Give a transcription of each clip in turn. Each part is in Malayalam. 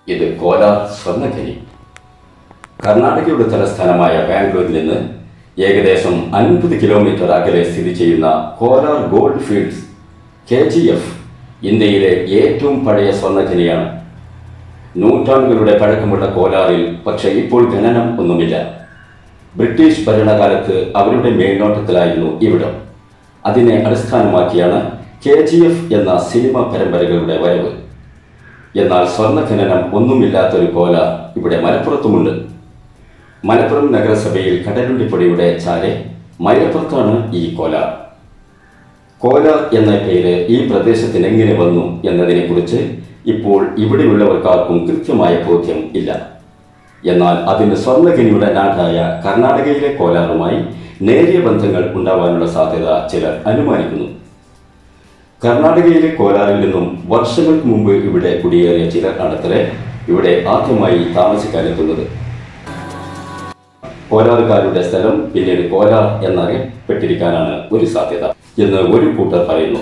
ഇത് കോലാർ സ്വർണ്ണഖനി കർണാടകയുടെ തലസ്ഥാനമായ ബാംഗ്ലൂരിൽ നിന്ന് ഏകദേശം അൻപത് കിലോമീറ്റർ അകലെ സ്ഥിതി ചെയ്യുന്ന Kolar gold fields K G F ഇന്ത്യയിലെ ഏറ്റവും പഴയ സ്വർണ്ണഖനിയാണ് നൂറ്റാണ്ടുകളുടെ പഴക്കമുള്ള കോലാറിൽ പക്ഷേ ഇപ്പോൾ ഖനനം ഒന്നുമില്ല ബ്രിട്ടീഷ് ഭരണകാലത്ത് അവരുടെ മേൽനോട്ടത്തിലായിരുന്നു ഇവിടം അതിനെ അടിസ്ഥാനമാക്കിയാണ് കെ ജി എഫ് എന്ന സിനിമ പരമ്പരകളുടെ വരവ് എന്നാൽ സ്വർണ്ണ ഖനനം ഒന്നുമില്ലാത്തൊരു കോല ഇവിടെ മലപ്പുറത്തുമുണ്ട് മലപ്പുറം നഗരസഭയിൽ കടലുണ്ടിപ്പൊടിയുടെ ചാരെ മലപ്പുറത്താണ് ഈ കോല കോല എന്ന പേര് ഈ പ്രദേശത്തിന് എങ്ങനെ വന്നു എന്നതിനെക്കുറിച്ച് ഇപ്പോൾ ഇവിടെയുള്ളവർക്കാർക്കും കൃത്യമായ ബോധ്യം ഇല്ല എന്നാൽ അതിന് സ്വർണ്ണഖനിയുടെ നാടായ കർണാടകയിലെ കോലാറുമായി നേരിയ ബന്ധങ്ങൾ ഉണ്ടാവാനുള്ള സാധ്യത ചിലർ അനുമാനിക്കുന്നു കർണാടകയിലെ കോലാറിൽ നിന്നും വർഷങ്ങൾക്ക് മുമ്പ് ഇവിടെ കുടിയേറിയ ചിലർ ആണത്രേ ഇവിടെ ആദ്യമായി താമസിക്കാനെത്തുന്നത് കോലാറുകാരുടെ സ്ഥലം പിന്നീട് കോലാർ എന്നറിയപ്പെട്ടിരിക്കാനാണ് ഒരു സാധ്യത എന്ന് ഒരു കൂട്ടർ പറയുന്നു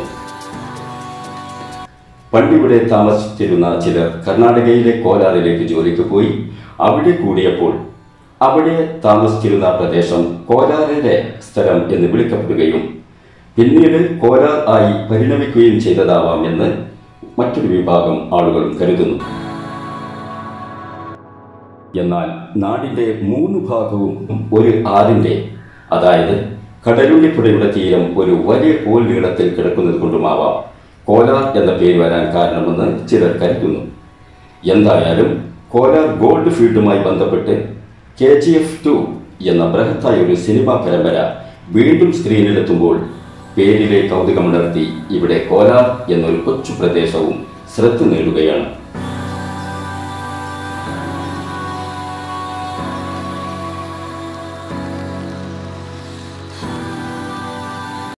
പണ്ടിവിടെ താമസിച്ചിരുന്ന ചിലർ കർണാടകയിലെ കോലാറിലേക്ക് ജോലിക്ക് പോയി അവിടെ കൂടിയപ്പോൾ അവിടെ താമസിച്ചിരുന്ന പ്രദേശം കോലാറിലെ സ്ഥലം എന്ന് വിളിക്കപ്പെടുകയും പിന്നീട് കോലാർ ആയി പരിണമിക്കുകയും ചെയ്തതാവാം എന്ന് മറ്റൊരു വിഭാഗം ആളുകളും കരുതുന്നു എന്നാൽ നാടിന്റെ മൂന്ന് ഭാഗവും ഒരു ആറിന്റെ അതായത് കടലുള്ളിപ്പുഴയുടെ തീരം ഒരു വലിയ കോൽ നീളത്തിൽ കിടക്കുന്നത് കൊണ്ടുമാവാം കോലാർ എന്ന പേര് വരാൻ കാരണമെന്ന് ചിലർ കരുതുന്നു എന്തായാലും കോലാർ ഗോൾഡ് ഫീൽഡുമായി ബന്ധപ്പെട്ട് കെ ജി എഫ് ടു എന്ന ബൃഹത്തായ ഒരു സിനിമാ പരമ്പര വീണ്ടും സ്ക്രീനിലെത്തുമ്പോൾ പേരിലെ കൗതുകമുണർത്തി ഇവിടെ കോലാർ എന്നൊരു കൊച്ചു പ്രദേശവും ശ്രദ്ധ നേടുകയാണ്